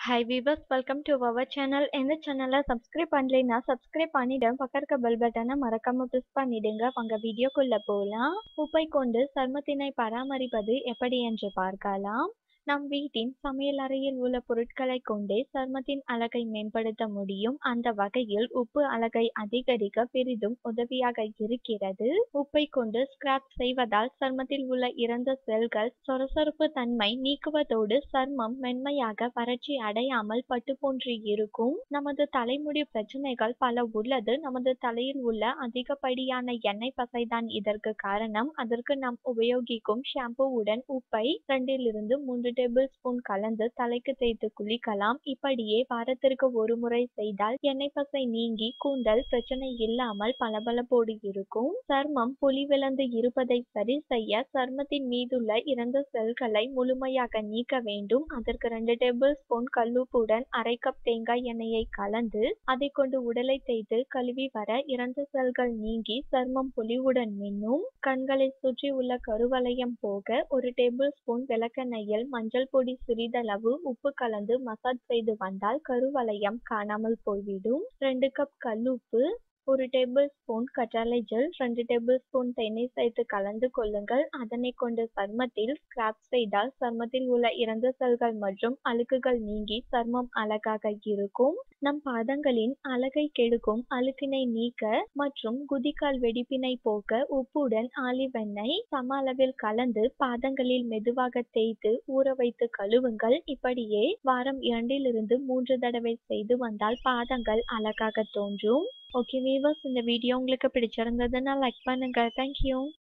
hi viewers welcome to our channel இந்த சேனலை subscribe பண்ணலைன்னா சப்ஸ்கிரைப் பண்ணிட்டு பக்கம் இருக்க பெல் பட்டனை மறக்காம ப்ரெஸ் பண்ணிடுங்க வாங்க வீடியோக்குள்ள போகலாம் உப்பை கொண்டு சருமத்தினை பராமரிப்பது எப்படி என்று பார்க்கலாம் நம் வீட்டின் சமையல் அறையில் உள்ள பொருட்களை கொண்டே சருமத்தின் அழகை மேம்படுத்த முடியும் அந்த வகையில் உப்பு அழகை அதிகரிக்க பெரிதும் உதவியாக இருக்கிறது உப்பை கொண்டு ஸ்கிராப் செய்வதால் சருமத்தில் உள்ள இறந்த செல்கள் சொரசொரப்பு தன்மை நீக்குவதோடு சர்மம் மென்மையாக வறட்சி அடையாமல் பட்டு போன்று இருக்கும் நமது தலைமுடி பிரச்சனைகள் பல உள்ளது நமது தலையில் உள்ள அதிகப்படியான எண்ணெய் பசைதான் இதற்கு காரணம் அதற்கு நாம் உபயோகிக்கும் ஷாம்புவுடன் உப்பை இரண்டிலிருந்து மூன்று டேபிள் ஸ்பூன் கலந்து தலைக்கு தேய்த்து குளிக்கலாம் இப்படியே வாரத்திற்கு ஒரு முறை செய்தால் எண்ணெய் பசை நீங்கி கூந்தல் பிரச்சனை இல்லாமல் பளபளப்போடு இருக்கும் சர்மம் பொலிவிழந்து இருப்பதை சரி செய்ய சர்மத்தின் மீதுள்ள இறந்த செல்களை முழுமையாக நீக்க வேண்டும் அதற்கு ரெண்டு டேபிள் ஸ்பூன் கல்லுப்புடன் அரை கப் தேங்காய் எண்ணெயை கலந்து அதை கொண்டு உடலை தேய்த்து கழுவி வர இறந்த செல்கள் நீங்கி சர்மம் பொலிவுடன் மின்னும் கண்களை சுற்றி உள்ள கருவளையம் போக ஒரு டேபிள் ஸ்பூன் விளக்கெண்ணெயில் மஞ்சள் பொடி சிறிதளவு உப்பு கலந்து மசாஜ் செய்து வந்தால் கருவளையம் காணாமல் போய்விடும் ரெண்டு கப் கல்லுப்பு ஒரு டேபிள் ஸ்பூன் கற்றாழை ஜெல் ரெண்டு டேபிள் ஸ்பூன் தேநீர் சேர்த்து கலந்து கொள்ளுங்கள் அதனை கொண்டு சர்மத்தில் ஸ்கிராப் செய்தால் சர்மத்தில் உள்ள இறந்த செல்கள் மற்றும் அழுக்குகள் நீங்கி சர்மம் அழகாக இருக்கும் நம் பாதங்களின் அழகை கெடுக்கும் அழுக்கினை நீக்க மற்றும் குதிக்கால் வெடிப்பினை போக்க உப்புடன் ஆலிவ் எண்ணெய் சம அளவில் கலந்து பாதங்களில் மெதுவாக தேய்த்து ஊற வைத்து கழுவுங்கள் இப்படியே வாரம் இரண்டிலிருந்து மூன்று தடவை செய்து வந்தால் பாதங்கள் அழகாக தோன்றும் ஓகே வீவர்ஸ் இந்த வீடியோ உங்களுக்கு பிடிச்சிருந்ததுன்னா லைக் பண்ணுங்க தேங்க்யூ